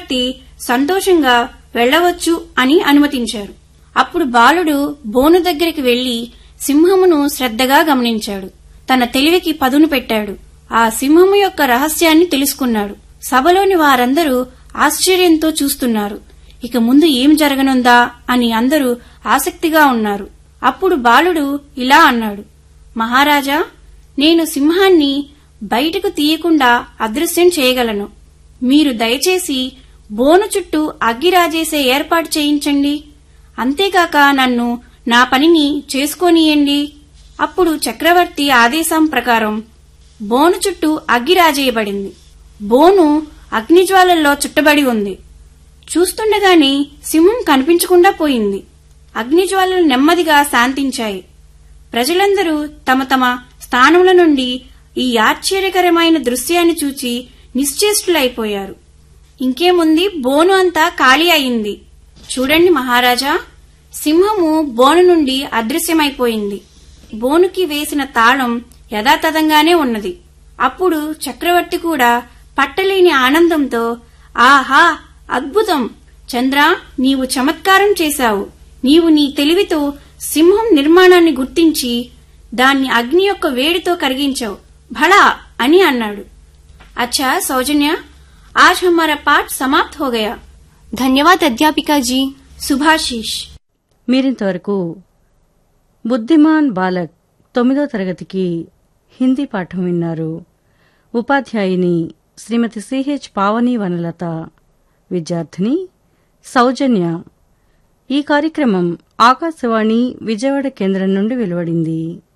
చక్రవర్తి సంతోషంగా వెళ్ళవచ్చు అని అనుమతించారు అప్పుడు బాలుడు బోను దగ్గరికి వెళ్లి సింహమును శ్రద్ధగా గమనించాడు తన తెలివికి పదును పెట్టాడు ఆ సింహము యొక్క రహస్యాన్ని తెలుసుకున్నాడు సభలోని వారందరూ ఆశ్చర్యంతో చూస్తున్నారు ఇక ముందు ఏం జరగనుందా అని అందరూ ఆసక్తిగా ఉన్నారు అప్పుడు బాలుడు ఇలా అన్నాడు మహారాజా నేను సింహాన్ని బయటకు తీయకుండా అదృశ్యం చేయగలను మీరు దయచేసి బోను చుట్టూ అగ్గి రాజేసే ఏర్పాటు చేయించండి అంతేకాక నన్ను నా పనిని చేసుకోనియండి అప్పుడు చక్రవర్తి ఆదేశం ప్రకారం బోను చుట్టూ అగ్గి రాజేయబడింది బోను అగ్నిజ్వాలల్లో చుట్టబడి ఉంది చూస్తుండగానే సింహం కనిపించకుండా పోయింది అగ్నిజ్వాలలు నెమ్మదిగా శాంతించాయి ప్రజలందరూ తమ తమ స్థానముల నుండి ఈ ఆశ్చర్యకరమైన దృశ్యాన్ని చూచి నిశ్చేష్టులైపోయారు ఇంకేముంది బోను అంతా ఖాళీ అయింది చూడండి మహారాజా సింహము బోను నుండి అదృశ్యమైపోయింది బోనుకి వేసిన తాళం యథాతథంగానే ఉన్నది అప్పుడు చక్రవర్తి కూడా పట్టలేని ఆనందంతో ఆహా అద్భుతం చంద్ర నీవు చమత్కారం చేశావు నీవు నీ తెలివితో సింహం నిర్మాణాన్ని గుర్తించి దాన్ని అగ్ని యొక్క వేడితో కరిగించావు భళా అని అన్నాడు అచ్చా సౌజన్య आज हमारा पाठ समाप्त हो गया धन्यवाद अध्यापिका जी सुभाशीष మీరింతవరకు బుద్ధిమాన్ బాలక్ తొమ్మిదో తరగతికి హిందీ పాఠం విన్నారు ఉపాధ్యాయుని శ్రీమతి సిహెచ్ పావని వనలత విద్యార్థిని సౌజన్య ఈ కార్యక్రమం ఆకాశవాణి విజయవాడ కేంద్రం నుండి వెలువడింది